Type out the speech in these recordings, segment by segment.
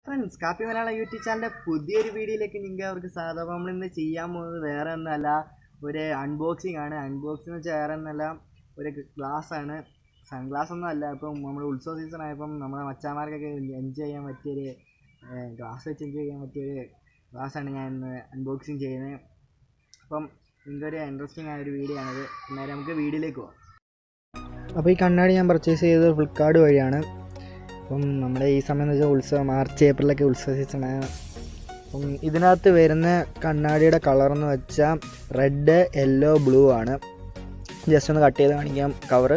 friends കാപ്പി Malayalam YouTube ചാനലിൻ്റെ പുതിയൊരു വീഡിയോയിലേക്ക് നിങ്ങൾക്ക് അവർക്ക് സാധാരണ നമ്മൾ ഇന്ന് ചെയ്യാൻ പോകുന്നത് വേറെ ഒന്നല്ല ഒരു അൺബോക്സിങ് ആണ് അൺബോക്സിങ് വെച്ചാൽ വേറെ ഒന്നല്ല ഒരു ഗ്ലാസ് ആണ് സൺഗ്ലാസ് ഒന്നും അല്ല ഇപ്പം നമ്മൾ ഉത്സവ സീസൺ ആയപ്പം നമ്മുടെ മച്ചാന്മാർക്കൊക്കെ എൻജോയ് ചെയ്യാൻ പറ്റിയൊരു ഗ്ലാസ് വെച്ച് എൻജോയ് ചെയ്യാൻ പറ്റിയൊരു ഗ്ലാസ്സാണ് ഞാൻ ഇന്ന് അൺബോക്സിങ് ചെയ്യുന്നത് അപ്പം നിങ്ങൾക്കൊരു ഇൻട്രസ്റ്റിംഗ് ആയൊരു വീഡിയോ ആണിത് നേരെ നമുക്ക് വീഡിയോയിലേക്ക് പോകാം അപ്പോൾ ഈ കണ്ണാടി ഞാൻ പർച്ചേസ് ചെയ്തത് ഫ്ലിപ്കാർട്ട് വഴിയാണ് അപ്പം നമ്മുടെ ഈ സമയം എന്ന് വെച്ചാൽ ഉത്സവം മാർച്ച് ഏപ്രിലൊക്കെ ഉത്സവ സീസണാണ് അപ്പം ഇതിനകത്ത് വരുന്ന കണ്ണാടിയുടെ കളർ എന്ന് വെച്ചാൽ റെഡ് യെല്ലോ ബ്ലൂ ആണ് ജസ്റ്റ് ഒന്ന് കട്ട് ചെയ്ത് കാണിക്കാം കവറ്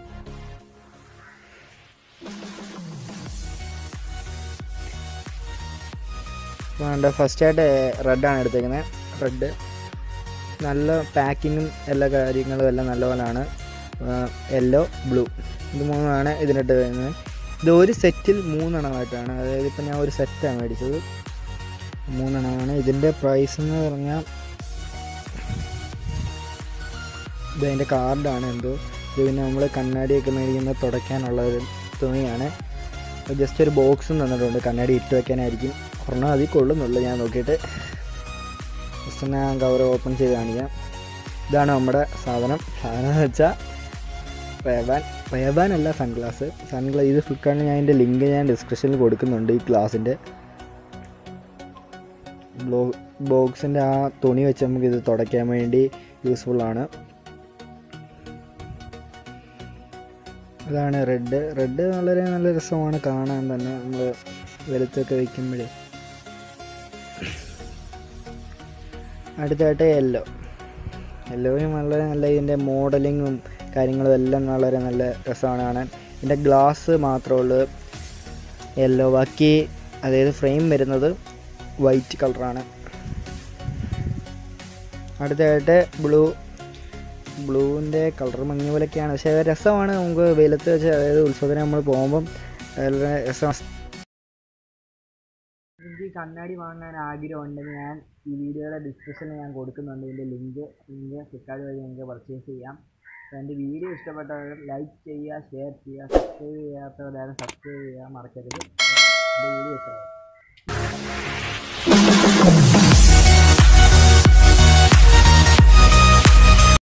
വേണ്ട ഫസ്റ്റായിട്ട് റെഡാണ് എടുത്തേക്കുന്നത് റെഡ് നല്ല പാക്കിങ്ങും എല്ലാ കാര്യങ്ങളും എല്ലാം നല്ലപോലെയാണ് യെല്ലോ ബ്ലൂ ഇത് മൂന്നാണ് ഇതിനിട്ട് വരുന്നത് ഇത് ഒരു സെറ്റിൽ മൂന്നെണ്ണമായിട്ടാണ് അതായത് ഇപ്പം ഞാൻ ഒരു സെറ്റാണ് മേടിച്ചത് മൂന്നെണ്ണമാണ് ഇതിൻ്റെ പ്രൈസ് എന്ന് പറഞ്ഞാൽ ഇത് അതിൻ്റെ കാർഡാണ് എന്തോ ഇത് പിന്നെ നമ്മൾ കണ്ണാടിയൊക്കെ മേടിക്കുമ്പോൾ തുടയ്ക്കാനുള്ള ഒരു തുണിയാണ് ജസ്റ്റ് ഒരു ബോക്സും തന്നിട്ടുണ്ട് കണ്ണാടി ഇട്ട് വെക്കാനായിരിക്കും ഒരെണ്ണം അതിൽ കൊള്ളുന്നുള്ളൂ ഞാൻ നോക്കിയിട്ട് ജസ്റ്റ് ഞാൻ കവർ ഓപ്പൺ ചെയ്ത് കാണിക്കാം ഇതാണ് നമ്മുടെ സാധനം സാധനം എന്ന് വെച്ചാൽ റേബാൻ റേബാൻ അല്ല സൺഗ്ലാസ് സൺഗ്ലാസ് ഇത് ഫ്ലിപ്കാർട്ടിൽ ഞാൻ അതിൻ്റെ ലിങ്ക് ഞാൻ ഡിസ്ക്രിപ്ഷനിൽ കൊടുക്കുന്നുണ്ട് ഈ ഗ്ലാസിൻ്റെ ബ്ലോ ബോക്സിൻ്റെ ആ തുണി വെച്ച് നമുക്ക് ഇത് തുടയ്ക്കാൻ വേണ്ടി യൂസ്ഫുള്ളാണ് അതാണ് റെഡ് റെഡ് വളരെ നല്ല രസമാണ് കാണാൻ തന്നെ നമ്മൾ വെളുത്തൊക്കെ വയ്ക്കുമ്പോഴേ അടുത്തായിട്ട് യെല്ലോ യെല്ലോയും വളരെ നല്ല ഇതിൻ്റെ മോഡലിങ്ങും കാര്യങ്ങളും എല്ലാം വളരെ നല്ല രസമാണ് കാണാൻ ഇതിൻ്റെ ഗ്ലാസ് മാത്രമേ ഉള്ളൂ യെല്ലോ ബാക്കി അതായത് ഫ്രെയിം വരുന്നത് വൈറ്റ് കളറാണ് അടുത്തായിട്ട് ബ്ലൂ ബ്ലൂവിൻ്റെ കളർ മങ്ങിയ പോലെയൊക്കെയാണ് പക്ഷേ രസമാണ് നമുക്ക് വെയിലത്ത് വെച്ച് അതായത് ഉത്സവത്തിന് നമ്മൾ പോകുമ്പം വളരെ രസമാണ് എനിക്ക് കണ്ണാടി വാങ്ങാൻ ആഗ്രഹമുണ്ടെങ്കിൽ ഞാൻ ഈ വീഡിയോയുടെ ഡിസ്ക്രിപ്ഷനിൽ ഞാൻ കൊടുക്കുന്നുണ്ട് ഇതിൻ്റെ ലിങ്ക് ലിങ്ക് ഫ്ലിപ്കാർട്ട് വഴി നിങ്ങൾക്ക് പർച്ചേസ് ചെയ്യാം അപ്പോൾ എൻ്റെ വീഡിയോ ഇഷ്ടപ്പെട്ടവർ ലൈക്ക് ചെയ്യുക ഷെയർ ചെയ്യുക സബ്സ്ക്രൈബ് ചെയ്യാത്തവരാരും സബ്സ്ക്രൈബ് ചെയ്യുക മറക്കരുത് എൻ്റെ വീഡിയോ ഇഷ്ടമായി